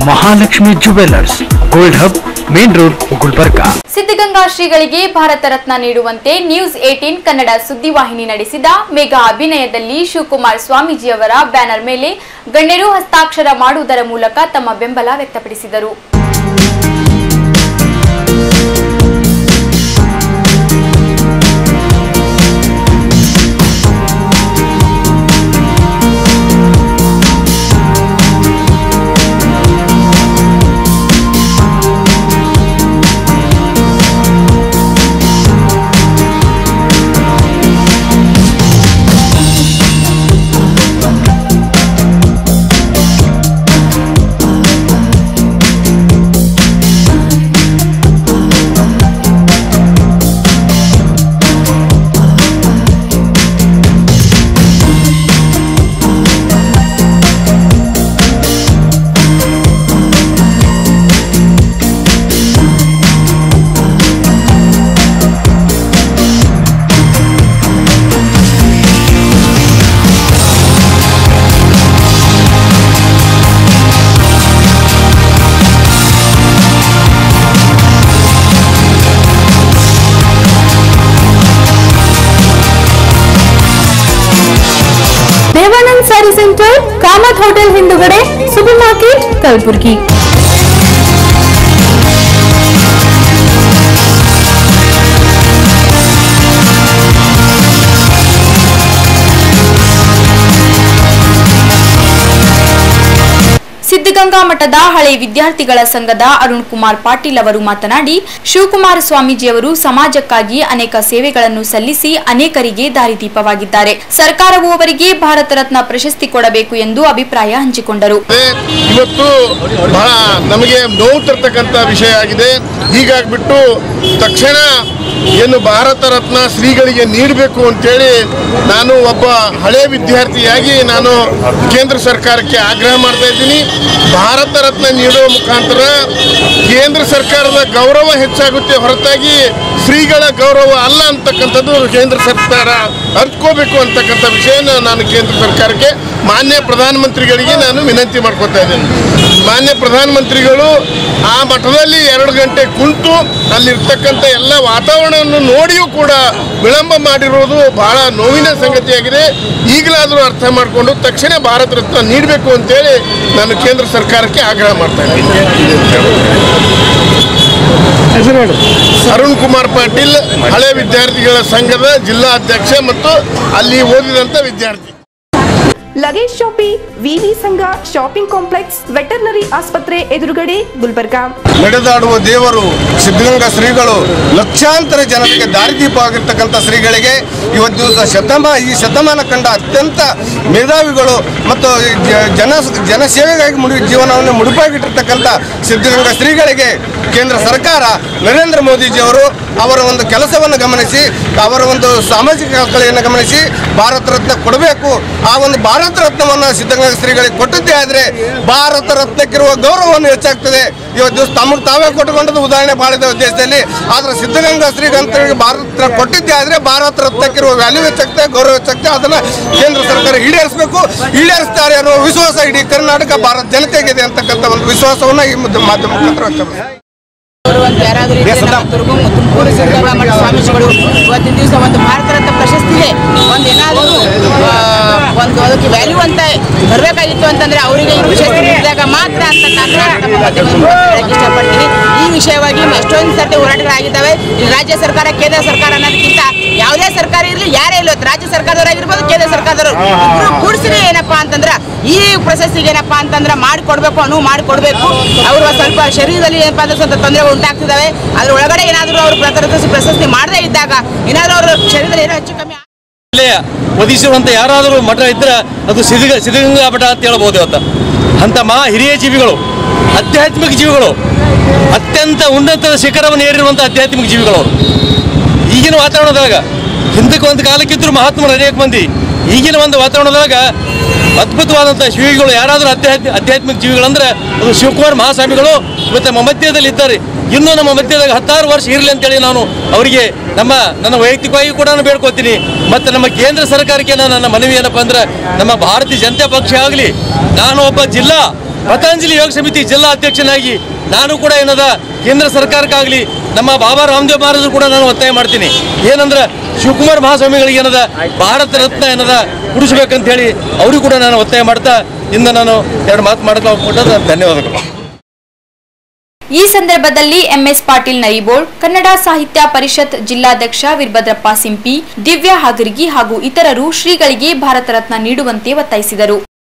Mahalakshmi jewellers gold hub main road Gulbarga Siddaganga ಶ್ರೀಗಳಿಗೆ ಭಾರತ ರತ್ನ ನೀಡುವಂತೆ news eighteen Kannada ಸುದ್ದಿವಾಹಿನಿ ನಡೆಸಿದ ಮೆಗಾ ಅಭಿನಯದಲ್ಲಿ ಶಿವಕುಮಾರ್ ಸ್ವಾಮೀಜಿಯವರ ಬ್ಯಾನರ್ ಮೇಲೆ ಗಣ್ಯರು ಹಸ್ತಾಕ್ಷರ ಮಾಡುವುದರ ಮೂಲಕ ತಮ್ಮ ಬೆಂಬಲ ವ್ಯಕ್ತಪಡಿಸಿದರು ದೇವಾನಂದ್ ಸ್ಯಾರಿ ಸೆಂಟರ್ ಕಾಮತ್ ಹೋಟೆಲ್ ಹಿಂದುಗಡೆ ಸೂಪರ್ ಮಾರ್ಕೆಟ್ ಕಲಬುರ್ಗಿ ಸಿದ್ಧಗಂಗಾ ಮಠದ ಹಳೆ ವಿದ್ಯಾರ್ಥಿಗಳ ಸಂಘದ ಅರುಣ್ ಕುಮಾರ್ ಪಾಟೀಲ್ ಅವರು ಮಾತನಾಡಿ ಶಿವಕುಮಾರ ಸ್ವಾಮೀಜಿಯವರು ಸಮಾಜಕ್ಕಾಗಿ ಅನೇಕ ಸೇವೆಗಳನ್ನು ಸಲ್ಲಿಸಿ ಅನೇಕರಿಗೆ ದಾರಿದೀಪವಾಗಿದ್ದಾರೆ ಸರ್ಕಾರವು ಅವರಿಗೆ ಭಾರತ ರತ್ನ ಪ್ರಶಸ್ತಿ ಕೊಡಬೇಕು ಎಂದು ಅಭಿಪ್ರಾಯ ಹಂಚಿಕೊಂಡರು ಇವತ್ತು ಬಹಳ ನಮಗೆ ನೋವು ತರ್ತಕ್ಕಂಥ ವಿಷಯ ಆಗಿದೆ ಹೀಗಾಗ್ಬಿಟ್ಟು ತಕ್ಷಣ ಏನು ಭಾರತ ರತ್ನ ಶ್ರೀಗಳಿಗೆ ನೀಡಬೇಕು ಅಂತೇಳಿ ನಾನು ಒಬ್ಬ ಹಳೆ ವಿದ್ಯಾರ್ಥಿಯಾಗಿ ನಾನು ಕೇಂದ್ರ ಸರ್ಕಾರಕ್ಕೆ ಆಗ್ರಹ ಮಾಡ್ತಾ ಇದ್ದೀನಿ ಭಾರತ ರತ್ನ ನೀಡುವ ಮುಖಾಂತರ ಕೇಂದ್ರ ಸರ್ಕಾರದ ಗೌರವ ಹೆಚ್ಚಾಗುತ್ತೆ ಹೊರತಾಗಿ ಶ್ರೀಗಳ ಗೌರವ ಅಲ್ಲ ಅಂತಕ್ಕಂಥದ್ದು ಕೇಂದ್ರ ಸರ್ಕಾರ ಅರ್ತ್ಕೋಬೇಕು ಅಂತಕ್ಕಂಥ ವಿಷಯನ ನಾನು ಕೇಂದ್ರ ಸರ್ಕಾರಕ್ಕೆ ಮಾನ್ಯ ಪ್ರಧಾನಮಂತ್ರಿಗಳಿಗೆ ನಾನು ವಿನಂತಿ ಮಾಡ್ಕೊತಾ ಇದ್ದೇನೆ ಮಾನ್ಯ ಪ್ರಧಾನಮಂತ್ರಿಗಳು ಆ ಮಠದಲ್ಲಿ ಎರಡು ಗಂಟೆ ಕುಂತು ಅಲ್ಲಿರ್ತಕ್ಕಂಥ ಎಲ್ಲ ವಾತಾವರಣವನ್ನು ನೋಡಿಯೂ ಕೂಡ ವಿಳಂಬ ಮಾಡಿರೋದು ಬಹಳ ನೋವಿನ ಸಂಗತಿಯಾಗಿದೆ ಈಗಲಾದರೂ ಅರ್ಥ ಮಾಡಿಕೊಂಡು ತಕ್ಷಣ ಭಾರತ ರತ್ನ ನೀಡಬೇಕು ಅಂತೇಳಿ ನಾನು ಕೇಂದ್ರ ಸರ್ಕಾರಕ್ಕೆ ಆಗ್ರಹ ಮಾಡ್ತಾ ಇದ್ದೀನಿ ಅರುಣ್ ಕುಮಾರ್ ಪಾಟೀಲ್ ಹಳೆ ವಿದ್ಯಾರ್ಥಿಗಳ ಸಂಘದ ಜಿಲ್ಲಾ ಅಧ್ಯಕ್ಷ ಮತ್ತು ಅಲ್ಲಿ ಓದಿದಂಥ ವಿದ್ಯಾರ್ಥಿ ಲಗೇಜ್ ಶಾಪಿ ವಿವಿ ಸಂಘ ಶಾಪಿಂಗ್ ಕಾಂಪ್ಲೆಕ್ಸ್ ವೆಟರ್ನರಿ ಆಸ್ಪತ್ರೆ ಎದುರುಗಡೆ ಗುಲ್ಬರ್ಗಾ ನಡೆದಾಡುವ ದೇವರು ಸಿದ್ಧಗಂಗಾ ಶ್ರೀಗಳು ಲಕ್ಷಾಂತರ ಜನರಿಗೆ ದಾರಿದೀಪವಾಗಿರ್ತಕ್ಕಂಥ ಶ್ರೀಗಳಿಗೆ ಇವತ್ತು ದಿವಸ ಶತಮ ಈ ಶತಮಾನ ಕಂಡ ಅತ್ಯಂತ ಮೇಧಾವಿಗಳು ಮತ್ತು ಜ- ಜನ ಜನಸೇವೆಗಾಗಿ ಮುಡಿ ಜೀವನವನ್ನು ಮುಡುಪಾಗಿಟ್ಟಿರ್ತಕ್ಕಂಥ ಸಿದ್ಧಗಂಗಾ ಶ್ರೀಗಳಿಗೆ ಕೇಂದ್ರ ಸರ್ಕಾರ ನರೇಂದ್ರ ಮೋದಿಜಿಯವರು ಅವರ ಒಂದು ಕೆಲಸವನ್ನು ಗಮನಿಸಿ ಅವರ ಒಂದು ಸಾಮಾಜಿಕ ಕಳಕಳಿಯನ್ನು ಗಮನಿಸಿ ಭಾರತ ರತ್ನ ಕೊಡಬೇಕು ಆ ಒಂದು ಭಾರತ ರತ್ನವನ್ನು ಸಿದ್ಧಗಂಗಾ ಶ್ರೀಗಳಿಗೆ ಕೊಟ್ಟದ್ದೇ ಆದರೆ ಭಾರತ ರತ್ನಕ್ಕಿರುವ ಗೌರವವನ್ನು ಹೆಚ್ಚಾಗ್ತದೆ ಇವತ್ತು ದಿವಸ ತಮಗೆ ತಾವೇ ಕೊಟ್ಟುಕೊಂಡದ್ದು ಉದಾಹರಣೆ ಮಾಡಿದ ದೇಶದಲ್ಲಿ ಆದ್ರೆ ಸಿದ್ಧಗಂಗಾ ಶ್ರೀಗಂತರಿಗೆ ಭಾರತ ರತ್ನ ಕೊಟ್ಟಿದ್ದೇ ಆದರೆ ಭಾರತ ರತ್ನಕ್ಕಿರುವ ವ್ಯಾಲ್ಯೂ ಹೆಚ್ಚಾಗ್ತದೆ ಗೌರವ ಹೆಚ್ಚಾಗ್ತದೆ ಅದನ್ನು ಕೇಂದ್ರ ಸರ್ಕಾರ ಈಡೇರಿಸಬೇಕು ಈಡೇರಿಸ್ತಾರೆ ಅನ್ನೋ ವಿಶ್ವಾಸ ಇಡೀ ಕರ್ನಾಟಕ ಭಾರತ ಜನತೆಗಿದೆ ಅಂತಕ್ಕಂಥ ಒಂದು ವಿಶ್ವಾಸವನ್ನು ಈ ಮುದ್ದ- ಮಾಧ್ಯಮ ಮುಖಾಂತರ ವ್ಯಕ್ತಪಡಿಸ್ತಾರೆ. ಬರುವಂತ ಯಾರಾದರೂ ಇದ್ರೆ ನಮ್ಮ ತುರುಗು ತುಮಕೂರು ಸಿದ್ಧಗಂಗಾ ಮಠ ಸ್ವಾಮೀಜಿಗಳು ಇವತ್ತಿನ ದಿವಸ ಒಂದು ಭಾರತ ರತ್ನ ಪ್ರಶಸ್ತಿಗೆ ಒಂದು ಏನಾದರೂ ಒಂದು ಅದಕ್ಕೆ ವ್ಯಾಲ್ಯೂ ಅಂತ ಬರಬೇಕಾಗಿತ್ತು ಅಂತಂದ್ರೆ ಅವರಿಗೆ ಈ ಪ್ರಶಸ್ತಿ ನೀಡಿದಾಗ ಮಾತ್ರ ಅಂತ ನಾನು ನಮ್ಮ ಮಾಧ್ಯಮದ ಮೂಲಕ ಹೇಳಕ್ಕೆ ಇಷ್ಟಪಡ್ತೀನಿ ಈ ವಿಷಯವಾಗಿ ಎಷ್ಟೊಂದು ಸರ್ತಿ ಹೋರಾಟಗಳಾಗಿದ್ದಾವೆ ಇಲ್ಲಿ ರಾಜ್ಯ ಸರ್ಕಾರ ಕೇಂದ್ರ ಸರ್ಕಾರ ಅನ್ನೋದಕ್ಕಿಂತ ಯಾವುದೇ ಸರ್ಕಾರ ಇರಲಿ ಯಾರೇ ಇಲ್ಲ ರಾಜ್ಯ ಸರ್ಕಾರದವರಾಗಿರ್ಬೋದು ಕೇಂದ್ರ ಸರ್ಕಾರದವರು ಇಬ್ರು ಕೂಡಿಸಿರಿ ಏನಪ್ಪಾ ಅಂತಂದ್ರೆ ಈ ಪ್ರಶಸ್ತಿಗೆ ಏನಪ್ಪಾ ಅಂತಂದ್ರೆ ಮಾಡಿಕೊಡ್ಬೇಕು ಅನುವು ಮಾಡಿಕೊಡ್ಬೇಕು ಅವರು ಸ್ವಲ್ಪ ಶರೀರದಲ್ಲಿ ಏನಪ್ಪಾ ಅಂದ್ರೆ ಸ್ವಲ್ಪ ತೊಂದರೆ ಉಂಟಾಗ್ತಿದ್ದಾವೆ ಅದ್ರ ಒಳಗಡೆ ಏನಾದರೂ ಅವರು ಪ್ರತಿರಕ್ಷಿಸಿ ಪ್ರಶಸ್ತಿ ಮಾಡದೇ ಇದ್ದಾಗ ಏನಾದರೂ ಅವ್ರ ಶರೀರದಲ್ಲಿ ಏನೋ ಹೆಚ್ಚು ಕಮ್ಮಿ ಜಿಲ್ಲೆಯ ಒದಿಸುವಂತ ಯಾರಾದರೂ ಮಠ ಇದ್ರೆ ಅದು ಸಿದ್ಧ ಸಿದ್ಧಗಂಗಾ ಮಠ ಅಂತ ಹೇಳ್ಬೋದು ಇವತ್ತು ಅಂತ ಮಹಾ ಹಿರಿಯ ಜೀವಿಗಳು ಆಧ್ಯಾತ್ಮಿಕ ಜೀವಿಗಳು ಅತ್ಯಂತ ಉನ್ನತ ಶಿಖರವನ್ನು ಏರಿರುವಂಥ ಆಧ್ಯಾತ್ಮಿಕ ಜೀವಿಗಳು ಅವರು ಈಗಿನ ವಾತಾವರಣದಾಗ ಹಿಂದಕ್ಕೆ ಒಂದು ಕಾಲಕ್ಕಿದ್ರು ಮಹಾತ್ಮರು ಅನೇಕ ಮಂದಿ ಈಗಿನ ಒಂದು ವಾತಾವರಣದಾಗ ಅದ್ಭುತವಾದಂಥ ಶಿವಿಗಳು ಯಾರಾದರೂ ಅಧ್ಯಾತ್ಮ ಆಧ್ಯಾತ್ಮಿಕ ಜೀವಿಗಳಂದ್ರೆ ಅದು ಶಿವಕುಮಾರ್ ಮಹಾಸ್ವಾಮಿಗಳು ಇವತ್ತು ನಮ್ಮ ಮಧ್ಯದಲ್ಲಿ ಇದ್ದಾರೆ ಇನ್ನೂ ನಮ್ಮ ಮಧ್ಯದಾಗ ಹತ್ತಾರು ವರ್ಷ ಇರಲಿ ಅಂತೇಳಿ ನಾನು ಅವರಿಗೆ ನಮ್ಮ ನನ್ನ ವೈಯಕ್ತಿಕವಾಗಿ ಕೂಡ ನಾನು ಬೇಡ್ಕೊತೀನಿ ಮತ್ತು ನಮ್ಮ ಕೇಂದ್ರ ಸರ್ಕಾರಕ್ಕೆ ನಾನು ನನ್ನ ಮನವಿ ಏನಪ್ಪ ಅಂದ್ರೆ ನಮ್ಮ ಭಾರತೀಯ ಜನತಾ ಪಕ್ಷ ಆಗಲಿ ನಾನು ಒಬ್ಬ ಜಿಲ್ಲಾ ಪತಂಜಲಿ ಯೋಗ ಸಮಿತಿ ಜಿಲ್ಲಾ ಅಧ್ಯಕ್ಷನಾಗಿ ನಾನು ಕೂಡ ಏನದ ಕೇಂದ್ರ ಸರ್ಕಾರಕ್ಕಾಗಲಿ ನಮ್ಮ ಬಾಬಾ ರಾಮದೇವ್ ಮಹಾರಾಜರು ಕೂಡ ನಾನು ಒತ್ತಾಯ ಮಾಡ್ತೀನಿ ಏನಂದ್ರೆ ಶಿವಕುಮಾರ್ ಮಹಾಸ್ವಾಮಿಗಳಿಗೆ ಏನದ ಭಾರತ ರತ್ನ ಏನದ ಕುಡಿಸ್ಬೇಕಂತ ಹೇಳಿ ಅವ್ರಿಗೂ ಕೂಡ ನಾನು ಒತ್ತಾಯ ಮಾಡ್ತಾ ಇಂದ ನಾನು ಎರಡು ಮಾತು ಮಾಡಕ್ಕೆ ಹೋಗ್ಬಿಟ್ಟದ ಧನ್ಯವಾದಗಳು ಈ ಸಂದರ್ಭದಲ್ಲಿ ಎಂಎಸ್ ಪಾಟೀಲ್ ನರಿಬೋಳ್ ಕನ್ನಡ ಸಾಹಿತ್ಯ ಪರಿಷತ್ ಜಿಲ್ಲಾಧ್ಯಕ್ಷ ವೀರಭದ್ರಪ್ಪ ಸಿಂಪಿ ದಿವ್ಯಾ ಹಾಗರ್ಗಿ ಹಾಗೂ ಇತರರು ಶ್ರೀಗಳಿಗೆ ಭಾರತ ರತ್ನ ನೀಡುವಂತೆ ಒತ್ತಾಯಿಸಿದರು